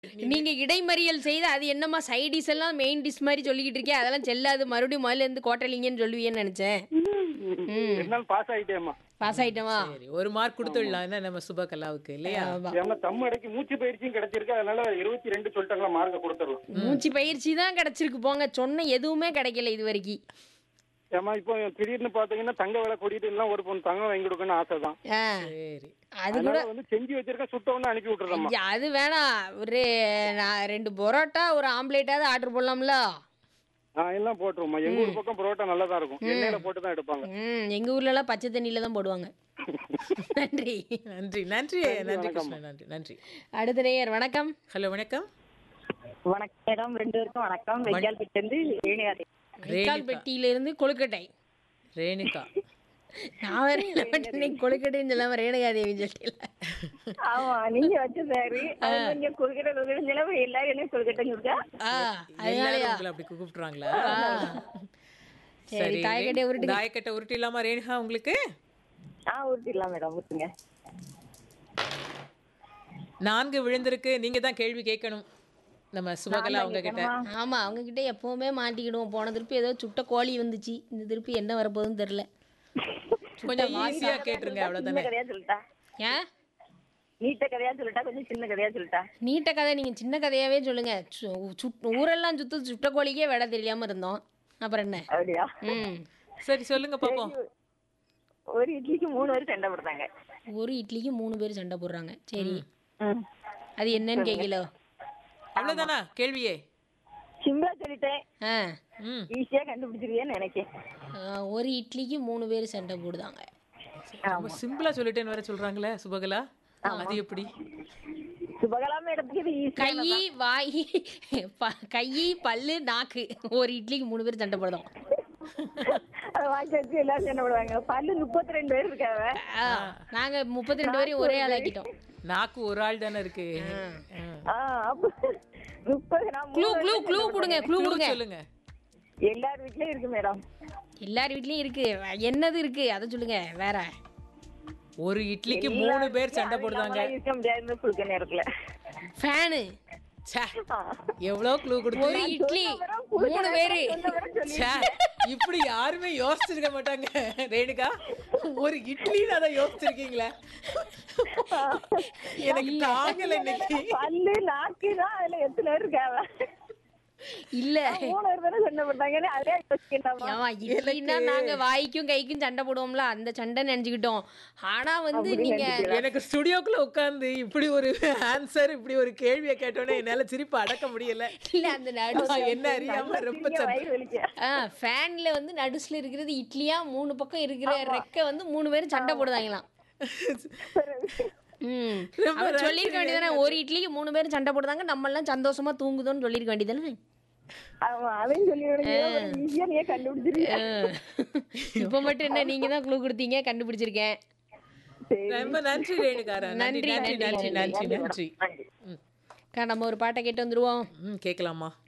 நீங்க இடைமறியல் செய்து அது என்னமா சைட் டிஷ் எல்லாம் மெயின் டிஷ் மாதிரி சொல்லிக்கிட்டு இருக்கே அதெல்லாம் செல்லாது மறுபடியும் முதல்ல இருந்து கோட்டலிங்கன்னு சொல்லுவீங்கன்னு நினைச்சேன் என்னால் பாஸ் ஆயிட்டேம்மா பாஸ் ஆயிட்டமா சரி ஒரு மார்க் கொடுத்துடலாம் என்ன நம்ம சுபகலாவுக்கு இல்லையா ஏன்னா தம் அடைக்கு மூச்சு பயிற்சியும் கிடைச்சிருக்கு அதனால இருபத்தி ரெண்டு சொல்லிட்டாங்களா மார்க்க கொடுத்துடலாம் மூச்சு பயிற்சி தான் கிடைச்சிருக்கு போங்க சொன்ன எதுவுமே கிடைக்கல இது வரைக்கும் ஏமா இப்போ திடீர்னு பாத்தீங்கன்னா தங்க விலை கூட்டிட்டு எல்லாம் ஒரு பொண்ணு தங்கம் வாங்கி கொடுக்கணும்னு ஆசை தான் ஆ, சரி அது கூட அதனால வந்து செஞ்சு வச்சிருக்கேன் சுட்ட உடனே அனுப்பி விட்டுறேம்மா ஐயா, அது வேணாம் ஒரு நான் ரெண்டு பரோட்டா ஒரு ஆம்லேட்டாவது ஆர்டர் போடலாம்ல ஆ எல்லாம் போட்டுருவோம்மா எங்க ஊர் பக்கம் புரோட்டா நல்லா தான் இருக்கும் எண்ணெயில போட்டு தான் எடுப்பாங்க ம் எங்க ஊர்ல எல்லாம் பச்சை தண்ணியில தான் போடுவாங்க நன்றி நன்றி நன்றி நன்றி கிருஷ்ணன் நன்றி நன்றி அடுத்த நேயர் வணக்கம் ஹலோ வணக்கம் வணக்கம் மேடம் ரெண்டு பேருக்கும் வணக்கம் வெங்கால் இருந்து ரேணுகாதே ரைக்கால் பெட்டியில இருந்து கொழுக்கட்டை ரேணுகா நான் வேற என்ன பண்ணேன் கொழுக்கட்டைன்னு சொல்லாம ரேணுகாதேவி சொல்லிட்டேன் ஆமா நீங்க வச்ச சாரி அது நீங்க குறுக்கிட்ட குறுக்கிட்ட நிலவு எல்லாரும் என்ன குறுக்கிட்ட இருக்கா ஆ எல்லாரும் அதனாலயா உங்களை அப்படி கூப்பிடுறாங்களா சரி தாயக்கட்டை உருட்டு தாயக்கட்டை உருட்டி இல்லாமா ரேணுகா உங்களுக்கு ஆ ஊத்திடலாம் மேடம் ஊத்துங்க நான்கு விழுந்திருக்கு நீங்க தான் கேள்வி கேட்கணும் நம்ம சுபகலா உங்ககிட்ட ஆமா அவங்க கிட்ட எப்பவுமே மாட்டிக்கிடுவோம் போன திருப்பி ஏதோ சுட்ட கோழி வந்துச்சு இந்த திருப்பி என்ன வரப்போகுதுன்னு தெரியல கொஞ்சம் ஈஸியா கேட்டுருங்க சின்ன அவ்வளவுதானே கதையா சொல்லிட்டா ஏன் நீட்ட கதையா சொல்லிட்டா கொஞ்சம் சின்ன கதையா சொல்லிட்டா நீட்ட கதை நீங்க சின்ன கதையாவே சொல்லுங்க சு- சுட்- ஊரெல்லாம் சுத்து சுட்ட கோழிக்கே விட தெரியாம இருந்தோம் அப்புறம் என்ன அப்படியா ம் சரி சொல்லுங்க பாப்போம் ஒரு இட்லிக்கு மூணு பேர் சண்டை போடுறாங்க ஒரு இட்லிக்கு மூணு பேர் சண்டை போடுறாங்க சரி ம். அது என்னன்னு கேட்கல அவ்வளவுதானா கேள்வியே சிம்பிளா சொல்லிட்டேன் ஆ ம் ஈஸியா கண்டுபிடிச்சிருவியன்னு நினைக்கேன் ஆ, ஒரு இட்லிக்கு மூணு பேர் சண்டை போடுதாங்க ரொம்ப சிம்பிளா சொல்லிட்டேன்னு வேற சொல்றாங்களே சுபகலா அது எப்படி சுபகலா மேடத்துக்கு இது ஈஸியா கை வாய் ப- கை பல்லு நாக்கு ஒரு இட்லிக்கு மூணு பேர் சண்டை போடுதோம் அதை வாங்கி வச்சு எல்லாரும் சண்டை போடுவாங்க பல்லு முப்பத்தி ரெண்டு பேர் இருக்காவ ஆ, நாங்க முப்பத்தி ரெண்டு பேரையும் ஒரே ஆளாக்கிட்டோம் நாக்கு ஒரு ஆள் தானே இருக்கு ஆ அப்ப முப்பது நான் க்ளூ மூணு க்ளூ க்ளூ கொடுங்க க்ளூ Clue கொடுங்க சொல்லுங்க எல்லார் வீட்லயும் இருக்கு மேடம் எல்லார் வீட்லயும் இருக்கு என்னது இருக்கு அதை சொல்லுங்க வேற ஒரு இட்லிக்கு மூணு பேர் சண்டை போடுதாங்க நம்மளால இருக்க முடியாது குடுக்க நேரத்துல ஃபேனு ச்சே, எவ்வளவு க்ளூ கொடுத்து ஒரு இட்லி மூணு பேரு ச்சே, இப்படி யாருமே யோசிச்சிருக்க மாட்டாங்க ரேணுகா ஒரு இட்லின்னு அதை யோசிச்சிருக்கீங்களே எனக்கு தாங்கல இன்னைக்கு பல்லு நாக்கு தான் அதுல எத்தனை பேர் இருக்காவ இல்ல மூணு பேர் தானே சண்டை போட்டாங்கன்னு அதே யோசிக்கண்டாமா ஏமா இட்லின்னா நாங்க வாய்க்கும் கைக்கும் சண்டை போடுவோம்ல அந்த சண்டை நினைச்சுக்கிட்டோம் ஆனா வந்து நீங்க எனக்கு ஸ்டுடியோக்குள்ள உட்கார்ந்து இப்படி ஒரு ஆன்சர் இப்படி ஒரு கேள்வியை கேட்டோன்னே என்னால சிரிப்பு அடக்க முடியல இல்ல அந்த நடு நான் என்ன அறியாம ரொம்ப இங்க சத்தம். வயிறு வலிக்க ஆ ஃபேன்ல வந்து நடுசுல இருக்கிறது இட்லியா மூணு பக்கம் இருக்கிற ரெக்கை வந்து மூணு பேரும் சண்டை போடுதாங்களாம் ம் ரொம்ப அவன் சொல்லிருக்க வேண்டியதானே ஒரு இட்லிக்கு மூணு பேரும் சண்டை போடுதாங்க நம்ம எல்லாம் சந்தோஷமா தூங்குதோன்னு சொல்லிருக்க வேண்டியதானே ஆமா அதையும் சொல்லி ஈஸியா நீயே கண்டுபிடிச்சிருக்க இப்ப மட்டும் என்ன நீங்க தான் க்ளூ கொடுத்தீங்க கண்டுபிடிச்சிருக்கேன் சரி ரொம்ப நன்றி ரேணுகாரா நன்றி நன்றி, நன்றி நன்றி நன்றி நன்றி நன்றி ம் அக்கா, நம்ம ஒரு பாட்டை கேட்டு வந்துருவோம் ம் கேட்கலாமா